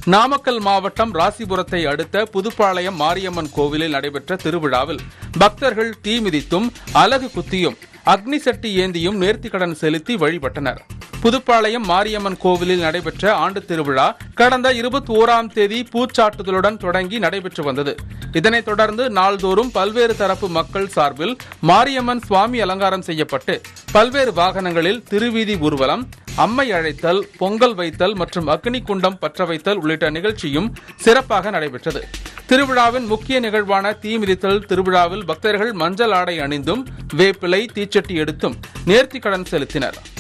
நாமக்கல் மாவட்டம் ராசிபுரத்தை அடுத்த புதுப்பாளையம் மாரியம்மன் கோவிலில் நடைபெற்ற திருவிழாவில் பக்தர்கள் தீ மிதித்தும் அலகு குத்தியும் அக்னி சட்டி ஏந்தியும் நேர்த்திக்கடன் செலுத்தி வழிபட்டனர் புதுப்பாளையம் மாரியம்மன் கோவிலில் நடைபெற்ற ஆண்டு திருவிழா கடந்த இருபத்தி ஓராம் தேதி பூச்சாட்டுதலுடன் தொடங்கி நடைபெற்று வந்தது இதனைத் தொடர்ந்து நாள்தோறும் பல்வேறு தரப்பு மக்கள் சார்பில் மாரியம்மன் சுவாமி அலங்காரம் செய்யப்பட்டு பல்வேறு வாகனங்களில் திருவீதி ஊர்வலம் அம்மை அழைத்தல் பொங்கல் வைத்தல் மற்றும் அக்னி குண்டம் பற்ற வைத்தல் உள்ளிட்ட நிகழ்ச்சியும் சிறப்பாக நடைபெற்றது திருவிழாவின் முக்கிய நிகழ்வான தீ மிதித்தல் திருவிழாவில் பக்தர்கள் மஞ்சள் ஆடை அணிந்தும் வேப்பிலை தீச்சட்டி எடுத்தும் நேர்த்திக்கடன் செலுத்தினர்